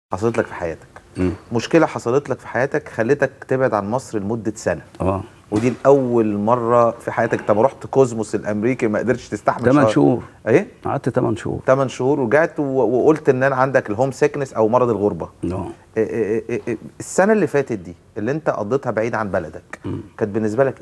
حصلت لك في حياتك مم. مشكله حصلت لك في حياتك خلتك تبعد عن مصر لمده سنه اه ودي الاول مره في حياتك انت ما رحت كوزموس الامريكي ما قدرتش تستحمل 8 شهر. شهور ايه قعدت 8 شهور 8 شهور ورجعت و- وقلت ان انا عندك الهوم سيكنس او مرض الغربه اه إيه إيه إيه إيه السنه اللي فاتت دي اللي انت قضيتها بعيد عن بلدك مم. كانت بالنسبه لك ايه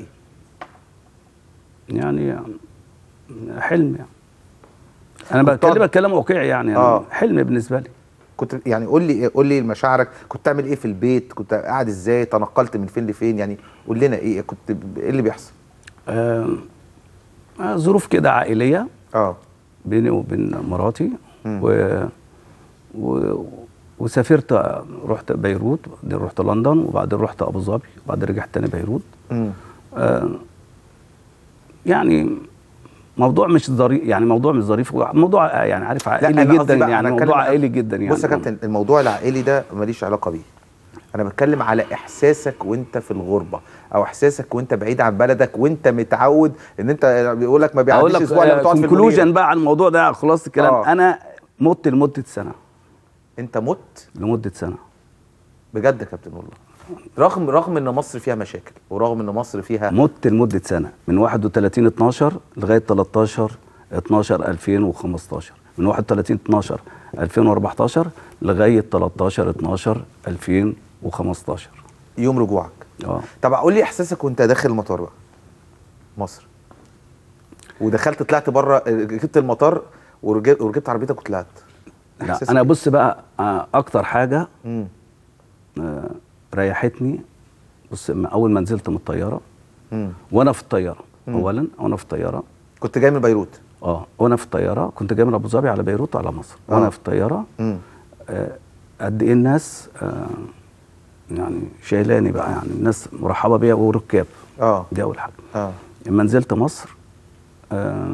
يعني حلم يعني انا كنت بتكلم تقعد- بتكلم واقعي يعني آه. أنا حلم بالنسبه لي كنت يعني قول لي قول لي مشاعرك كنت تعمل ايه في البيت كنت قاعد ازاي تنقلت من فين لفين يعني قول لنا ايه كنت ب- ايه اللي بيحصل آه آه، ظروف كده عائليه اه بيني وبين مراتي مم. و... و... وسافرت رحت بيروت بعدين رحت لندن وبعدين رحت ابو ظبي وبعدين رجعت تاني بيروت امم آه يعني موضوع مش ظريف يعني موضوع مش ظريف هو موضوع آه، يعني عارف عائلي أنا قصدي جدا بقى يعني أنا أتكلم موضوع عن- عائلي جدا يعني بص يا كابتن الموضوع العائلي ده ماليش علاقه بيه انا بتكلم على احساسك وانت في الغربه او احساسك وانت بعيد عن بلدك وانت متعود ان انت بيقول لك ما اقول بيعديش لك اسبوع لما تقعد في كونكلوجن المدينه بقى عن الموضوع ده خلاص الكلام آه. انا مت لمده سنه انت مت لمده سنه بجد يا كابتن والله رغم رغم ان مصر فيها مشاكل ورغم ان مصر فيها مت لمده سنه من 31 12 لغايه 13 12 2015 من 31 12 2014 لغايه 13 12 2015 يوم رجوعك اه طب قول لي احساسك وانت داخل المطار بقى مصر ودخلت طلعت بره ركبت المطار ورجعت وركبت عربيتك وطلعت لا إحساسك انا إيه؟ بص بقى آه، اكتر حاجه مم. آه، ريحتني بص ما- اول ما نزلت من الطياره مم. وانا في الطياره مم. اولا وانا في الطياره كنت جاي من بيروت اه وانا في الطياره كنت جاي من ابو ظبي على بيروت على مصر آه. وانا في الطياره مم. آه، قد ايه الناس آه، يعني شايلاني بقى يعني الناس مرحبه بيا وركاب اه دي اول حاجه اه لما نزلت مصر آه،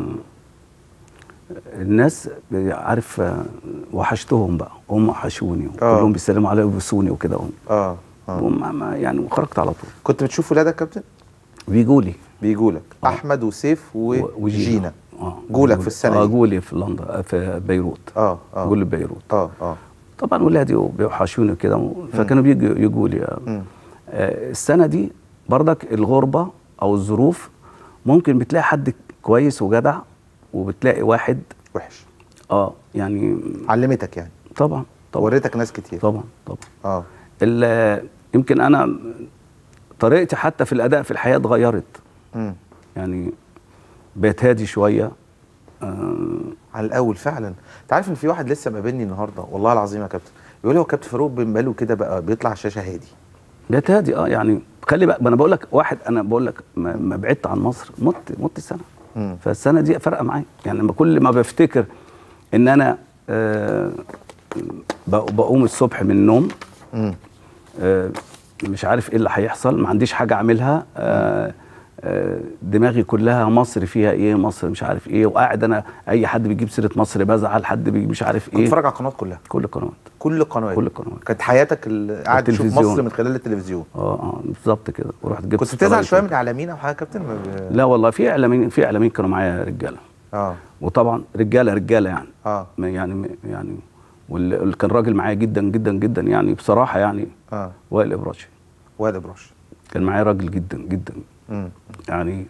الناس عارف آه، وحشتهم بقى هم وحشوني آه. كلهم بيسلموا عليا ويبوسوني وكده اه اه وما- ما- يعني وخرجت على طول كنت بتشوف ولادك يا كابتن بيجوا لي بيجوا لك آه. احمد وسيف و- وجينا اه جولك في السنة اه دي. جولي في لندن آه، في بيروت اه اه جولي في بيروت اه اه طبعا ولادي بيوحشوني كده فكانوا بيجوا يجوا لي آه. مم. آه، السنه دي برضك الغربه او الظروف ممكن بتلاقي حد كويس وجدع وبتلاقي واحد وحش اه يعني علمتك يعني طبعا طبعا وريتك ناس كتير طبعا طبعا اه ال- يمكن انا طريقتي حتى في الاداء في الحياه اتغيرت مم. يعني بقيت هادي شويه آه على الاول فعلا انت عارف ان في واحد لسه مقابلني النهارده والله العظيم يا كابتن يقول لي هو كابتن فاروق بن باله كده بقى بيطلع على الشاشه هادي بقيت هادي اه يعني خلي بقى ما انا بقول لك واحد انا بقول لك ما ما بعدت عن مصر مت مت سنه مم. فالسنه دي فرق معايا يعني لما كل ما بفتكر ان انا آه بق- بقوم الصبح من النوم مم. آه مش عارف ايه اللي هيحصل ما عنديش حاجه اعملها آه آه دماغي كلها مصر فيها ايه مصر مش عارف ايه وقاعد انا اي حد بيجيب سيره مصر بزعل حد بيجي مش عارف كنت ايه بتتفرج على القنوات كلها كل القنوات كل القنوات كل القنوات كانت حياتك ال- قاعد تشوف التلفزيون. مصر من خلال التلفزيون اه اه بالظبط كده ورحت جبت كنت بتزعل ستلايت شويه من الاعلاميين او حاجه يا كابتن ما ب- لا والله في اعلاميين في اعلاميين كانوا معايا رجاله اه وطبعا رجاله رجاله يعني اه ما يعني يعني واللي واللي كان راجل معايا جدا جدا جدا يعني بصراحه يعني اه وائل ابراشي واد بروش كان معايا راجل جدا جدا مم. يعني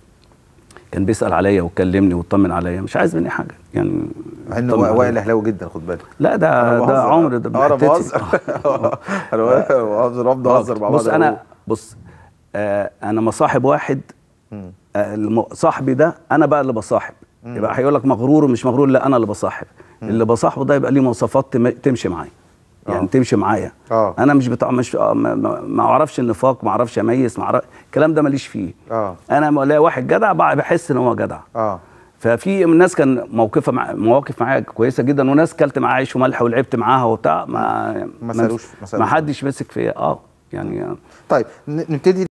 كان بيسال عليا وكلمني ويطمن عليا مش عايز مني حاجه يعني مع ان يطمن عليا. وائل اهلاوي جدا خد بالك لا ده أنا ده بهزر. عمر ده آه، انا بحتتي. بهزر انا بهزر بهزر بهزر مع بعض بص انا بص آه انا مصاحب واحد مم. آه، الم- صاحبي ده انا بقى اللي بصاحب مم. يبقى هيقول لك مغرور ومش مغرور لا انا اللي بصاحب اللي بصاحبه ده يبقى ليه مواصفات تم- تمشي معايا يعني آه. تمشي معايا اه انا مش بتاع مش آه، ما- ما ما اعرفش النفاق ما اعرفش اميز ما اعرف الكلام ده ماليش فيه اه انا لما الاقي واحد جدع بقى بحس ان هو جدع اه ففي ناس كان موقفها مع مواقف معايا كويسه جدا وناس كلت معاها عيش وملح ولعبت معاها وبتاع ما ما سالوش- ما ما سالوش. حدش مسك فيا اه يعني طيب ن- نبتدي